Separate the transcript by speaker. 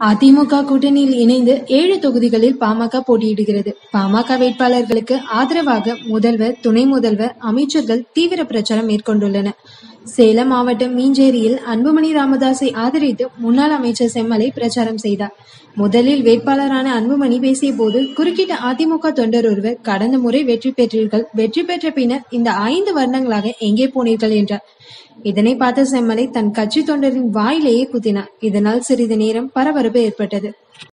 Speaker 1: அதிமுக கூட்டணியில் இணைந்து ஏழு தொகுதிகளில் பாமக போட்டியிடுகிறது. பாமக வேட்பாளர்களுக்கு ஆதரவாக முதல்வர், துணை முதல்வர், அமைச்சர்கள் தீவிர பிரசாரம் மேற்கொண்டுள்ளனர். சேலம் மாவட்டம் மீஞ்சேரியில் அன்புமணி ராமதாசை ஆதரித்து முன்னாள் அமைச்சர் செம்மலை பிரசாரம் செய்தார். முதலில் வேட்பாளரான அன்புமணி பேசியபோது, குறுக்கிட்ட அதிமுக தொண்டர் ஒருவர், கடந்த முறை வெற்றி பெற்றீர்கள். வெற்றி பெற்ற பின்னர் இந்த ஐந்து வருடங்களாக எங்கே போனீர்கள் என்றார். இதனை பார்த்த செம்மலை தன் கட்சி தொண்டரின் வாயிலேயே குத்தினார். இதனால் சிறிது நேரம் பரபரப்பு ஏற்பட்டது.